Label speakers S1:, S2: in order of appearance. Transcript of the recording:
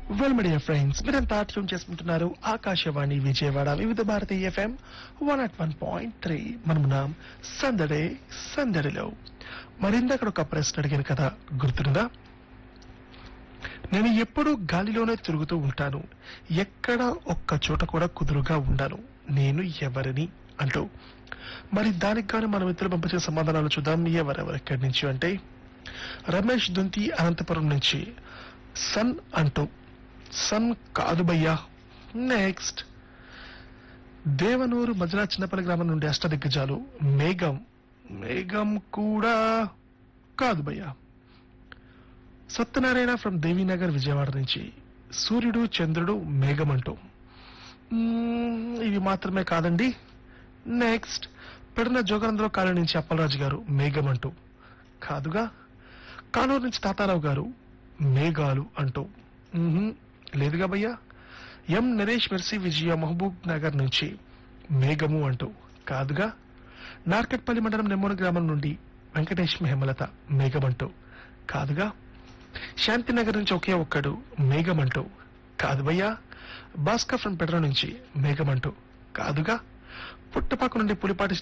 S1: well media friends మీరంతా tune చేసుకుంటున్నారు Akashvani Vijayawada Vividh Bharati FM one at one point three మనమున్నాం సందడే సందడిలో మరిందక్కడ ఒక ప్రశ్న అడిగాను కదా గుర్తుందా నేను ఎప్పుడూ గాలిలోనే తిరుగుతూ ఉంటాను ఎక్కడ ఒక్క చోట కూడా కుదురుగా ఉండను నేను ఎవరిని అంటూ మరి దానికి గాను మన మిత్రులు పంపించిన సమాధానాలు చూద్దాం ఎవరెవరు ఎక్కడి నుంచి అంటే రమేష్ దుంతి అనంతపురం నుంచి సన్ అంటూ సన్ కాదు భయ్యా నెక్స్ట్ దేవనూరు మజరా చిన్నపల్లి గ్రామం నుండి అష్టదిగ్గజాలు మేఘం మేఘం కూడా కాదు భయ్యా సత్యనారాయణ ఫ్రమ్ దేవీనగర్ విజయవాడ నుంచి సూర్యుడు చంద్రుడు మేఘం అంటూ మ్మ్, ఇవి మాత్రమే కాదండి నెక్స్ట్ పెడిన జోగనందరావు కాలనీ నుంచి అప్పలరాజు గారు మేఘం అంటూ కాదుగా కానూరు నుంచి తాతారావు గారు మేఘాలు అంటూ మ్మ్హ్మ్, లేదుగా భయ్యా M Naresh Mercy Vijaya Mahabubnagar నుంచి మేఘము అంటూ కాదుగా నార్కట్పల్లి మండలం నెమ్మూరు గ్రామం నుండి వెంకటేష్ హేమలత మేఘమంటూ కాదుగా శాంతినగర్ నుంచి ఒకే ఒక్కడు మేఘమంటూ కాదు భయ్యా భాస్కర్ ఫ్రం పెడ్ర నుంచి మేఘమంటూ కాదుగా పుట్టపాక నుండి పులిపాటి